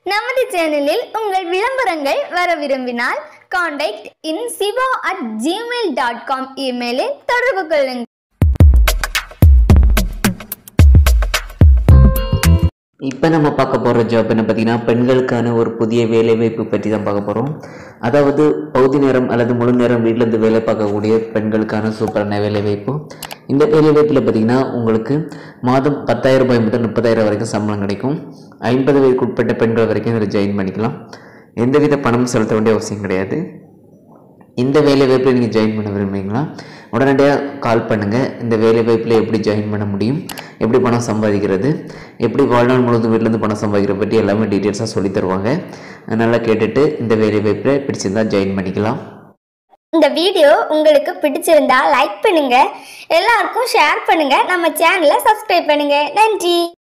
நமது சேனலில் உங்கள் விளம்பரங்கள் வர விரும்பினால் contact in Siva at Gmail dot com இமெயிலில் தொடர்பு கொள்ளுங்கள் இப்போ நம்ம பார்க்க போகிற ஜாப் என்ன பார்த்தீங்கன்னா பெண்களுக்கான ஒரு புதிய வேலைவாய்ப்பு பற்றி தான் பார்க்க போகிறோம் அதாவது பகுதி நேரம் அல்லது முழு நேரம் வீட்டிலேருந்து வேலை பார்க்கக்கூடிய பெண்களுக்கான சூப்பரான வேலைவாய்ப்பு இந்த வேலைவாய்ப்பில் பார்த்தீங்கன்னா உங்களுக்கு மாதம் பத்தாயிரம் ரூபாய் முதல் முப்பதாயிரம் வரைக்கும் சம்பளம் கிடைக்கும் ஐம்பது வயதுக்கு உட்பட்ட பெண்கள் வரைக்கும் இதில் ஜாயின் பண்ணிக்கலாம் எந்தவித பணமும் செலுத்த வேண்டிய அவசியம் கிடையாது இந்த வேலை வாய்ப்பில் நீங்கள் ஜாயின் பண்ண விரும்புறீங்களா உடனடியாக கால் பண்ணுங்கள் இந்த வேலை வாய்ப்பில் எப்படி ஜாயின் பண்ண முடியும் எப்படி பணம் சம்பாதிக்கிறது எப்படி வாழ்நாள் முழுவதும் வீட்டிலேருந்து பணம் சம்பாதிக்கிற பற்றி எல்லாமே டீட்டெயில்ஸாக சொல்லி தருவாங்க அதனால் கேட்டுட்டு இந்த வேலை வாய்ப்பில் பிடிச்சிருந்தா ஜாயின் பண்ணிக்கலாம் இந்த வீடியோ உங்களுக்கு பிடிச்சிருந்தா லைக் பண்ணுங்க எல்லாருக்கும் ஷேர் பண்ணுங்க நம்ம சேனலை சப்ஸ்கிரைப் பண்ணுங்க நன்றி